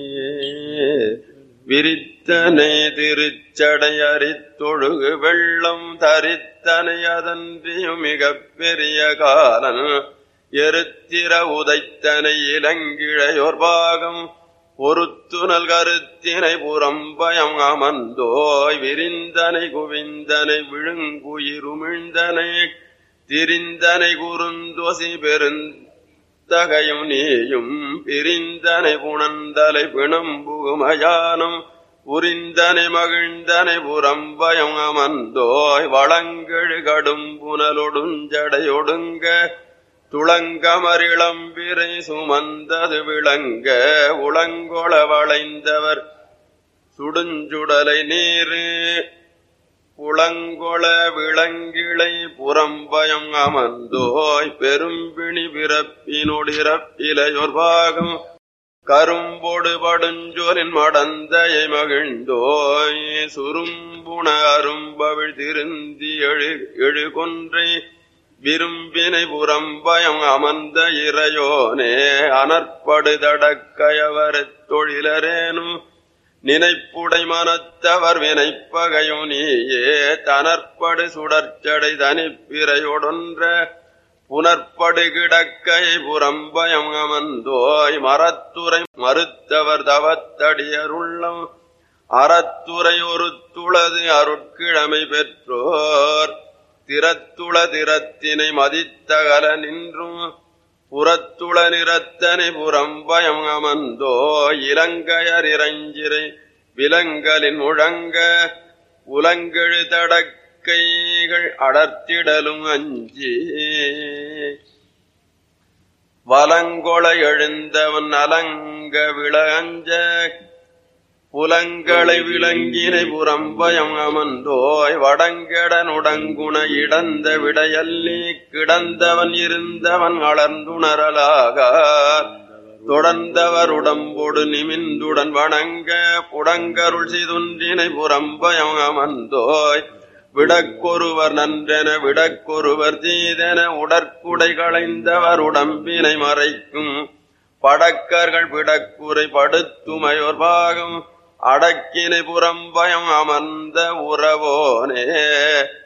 விரித்தனை திருச்சடை அரித்தொழுகு வெள்ளம் தரித்தனை அதன்றியும் மிகப் பெரிய காலன் எருத்திர உதைத்தனை இளங்கிழையோர் பாகம் பொறுத்துனல் கருத்தினை புறம்பயம் அமர்ந்தோய் விரிந்தனை குவிந்தனை விழுங்குயிருமிழ்ந்தனை திரிந்தனை குறுந்தொசி பெருந்தகையும் நீயும் பிரிந்தனை புணந்தலை பிணம்புகுமயானம் புரிந்தனை மகிழ்ந்தனை புறம்பயம் அமர்ந்தோய் வளங்கெழு கடும் புனலொடுஞ்சடையொடுங்க துளங்கமரிளம்பிரை சுமந்தது விளங்க உளங்கொள வளைந்தவர் சுடுஞ்சுடலை நீரு புலங்கொள விளங்கிளை புறம்பயம் அமர்ந்தோய் பெரும்பிணி பிறப்பினொடிறப்பிலையொர் பாகம் கரும்பொடு படுஞ்சொலின் மடந்தையை மகிழ்ந்தோய் சுரும்புண அரும்பவிழ் திருந்தி எழு எழுகொன்றை விரும்பினை புறம்பயம் அமர்ந்த இறையோனே அனற்படுதடக்கயவரத் தொழிலரேனும் நினைப்புடை மனத்தவர் வினைப்பகையும் நீயே தனற்படு சுடர்ச்சடை தனிப்பிரையொடொன்ற புனற்படு கிடக்கை புறம்பயம் அமர்ந்தோய் மரத்துறை மறுத்தவர் தவத்தடியருள்ளம் அறத்துறை ஒரு துளது அருட்கிழமை பெற்றோர் திறத்துள திறத்தினை மதித்தகல நின்றும் புறத்துள நிறத்தனை புறம்பயம் அமர்ந்தோ இலங்கையர் இறைஞ்சிரை விலங்கலின் முழங்க உலங்கெழு தடக்கைகள் அடர்த்திடலும் அஞ்சி வலங்கொள எழுந்தவன் அலங்க விளஞ்ச புலங்களை விளங்கினை புறம்பயம் அமர்ந்தோய் வடங்கெடனுடங்குண இடந்த விடையல்லி கிடந்தவன் இருந்தவன் அளர்ந்துணரலாக தொடர்ந்தவர் உடம்போடு நிமிந்துடன் வணங்க புடங்கருள் சிதுன்றினை புறம்பயம் அமர்ந்தோய் விடக்கொருவர் நன்றென விடக்கொருவர் தீதென உடற்குடை களைந்தவர் உடம்பினை மறைக்கும் படக்கர்கள் விடக்குறை படுத்துமையோர் பாகம் அடக்கினை புறம்பயம் அமர்ந்த உறவோனே